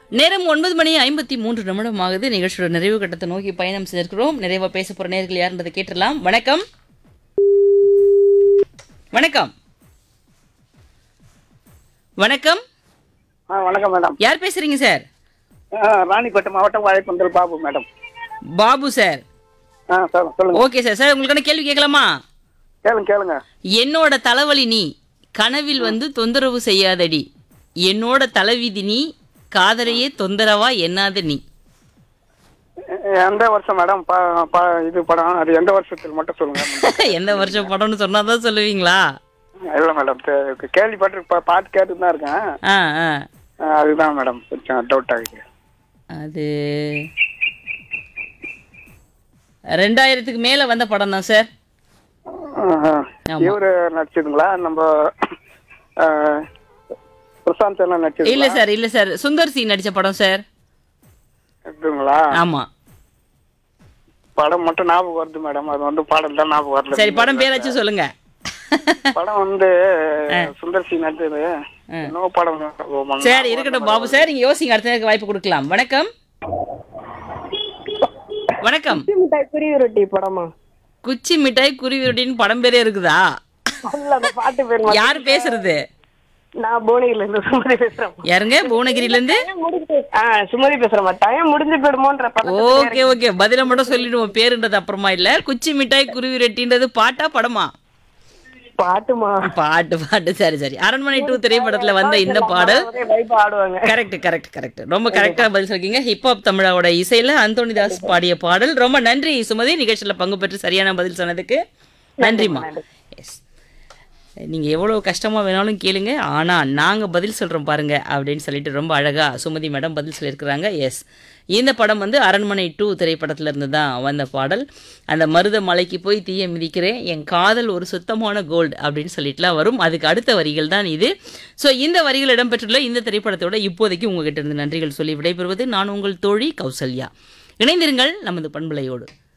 நேரம் ஒன்பது மணி ஐம்பத்தி மூன்று நிமிடம் ஆகுது நிகழ்ச்சியோட நிறைவு கட்டத்தை நோக்கி பயணம் செய்திருக்கிறோம் நிறைவா பேச போற நேர்கள் யாருன்றதை கேட்டுடலாம் வணக்கம் வணக்கம் வணக்கம் ஆ வணக்கம் மேடம் யார் பேசுறீங்க சார் ஆ, ராணிப்பேட்டை மாவட்டம் வாழைப்பந்தல் பாபு மேடம் பாபு சார் ஆ சார் சொல்லுங்க ஓகே சார் சார் உங்களுக்கான கேள்வி கேட்கலாமா கேளுங்க கேளுங்க என்னோட தலைவலி நீ கனவில் வந்து தொந்தரவு செய்யாதடி என்னோட தலைவிதி நீ காதலையே தொந்தரவா எண்ணாத நீ எ- எந்த வருஷம் மேடம் ப- ப- இது படம் அது எந்த வருஷத்தில் மட்டும் சொல்லுங்க எந்த வருஷம் படம்னு சொன்னாதான் சொல்லுவீங்களா இல்லை மேடம் தெ- கேள்விப்பட்டு பா- பாட்டு கேட்டுட்டு தான் இருக்கேன் ஆ ஆ ஆ, அதுதான் மேடம் கொஞ்சம் டவுட் ஆகுது அது ரெண்டாயிரத்துக்கு மேல வந்த படம் தான் சார் ஆஹா. ஆமா. இவரு நடிச்சதுங்களா நம்ம ஆ, பிரசாந்த் எல்லாம் இல்ல நடிச்சதுங்களா சார் இல்ல சார் சுந்தர் சி நடிச்ச படம் சார் இதுங்களா ஆமா படம் மட்டும் ஞாபகம் வருது மேடம் அது வந்து பாடல் தான் ஞாபகம் வரல சரி படம் பேராச்சும் சொல்லுங்க படம் வந்து சுந்தர் சி நடிச்சது என்னவோ படம் ஓ, சரி இருக்கட்டும் பாபு சார் நீங்க யோசிங்க அடுத்த நேரத்துக்கு வாய்ப்பு கொடுக்கலாம் வணக்கம் வணக்கம் குச்சி மிட்டாய் குருவி ரொட்டி படமா குச்சி மிட்டாய் குருவிருடின்னு படம் பேரே இருக்குதா அதுல அந்த பாட்டு பேர் மட்டும். யார் பேசுறது நான் புவனகிரில இருந்து சுமதி பேசுறேன் யாருங்க புவனகிரில இருந்து டைம் முடிஞ்சு ஆ சுமதி பேசுறேன் டைம் முடிஞ்சு போயிடுமோன்ற பதட்டத்துல ஓகே ஓகே பதில மட்டும் சொல்லிடுவோம் பேருன்றது அப்புறமா இல்ல குச்சி மிட்டாய் குருவி ரொட்டின்றது பாட்டா படமா பாட்டுமா பாட்டு பாட்டு சரி சரி அரண்மனை டூ திரைப்படத்துல வந்த இந்த பாடல் ஒரே வைப் ஆடுவாங்க கரெக்ட் கரெக்ட் கரெக்ட் ரொம்ப கரெக்டா பதில் சொல்லிருக்கீங்க ஹிப்ஹாப் தமிழாவோட இசையில அந்தோனிதாஸ் பாடிய பாடல் ரொம்ப நன்றி சுமதி நிகழ்ச்சியில பங்கு பெற்று சரியான பதில் சொன்னதுக்கு நன்றிம்மா எஸ் நீங்க எவ்வளவு கஷ்டமா வேணாலும் கேளுங்க ஆனா நாங்க பதில் சொல்றோம் பாருங்க அப்படின்னு சொல்லிட்டு ரொம்ப அழகா சுமதி மேடம் பதில் சொல்லியிருக்கிறாங்க எஸ் இந்த படம் வந்து அரண்மனை டூ திரைப்படத்துல இருந்து தான் வந்த பாடல் அந்த மருத மலைக்கு போய் தீய மிதிக்கிறேன் என் காதல் ஒரு சுத்தமான கோல்டு அப்படின்னு சொல்லிட்டுலாம் வரும் அதுக்கு அடுத்த வரிகள் தான் இது ஸோ இந்த வரிகள் இடம்பெற்றுள்ள இந்த திரைப்படத்தோட இப்போதைக்கு உங்ககிட்ட இருந்து நன்றிகள் சொல்லி விடைபெறுவது நான் உங்கள் தோழி கௌசல்யா இணைந்திருங்கள் நமது பண்பலையோடு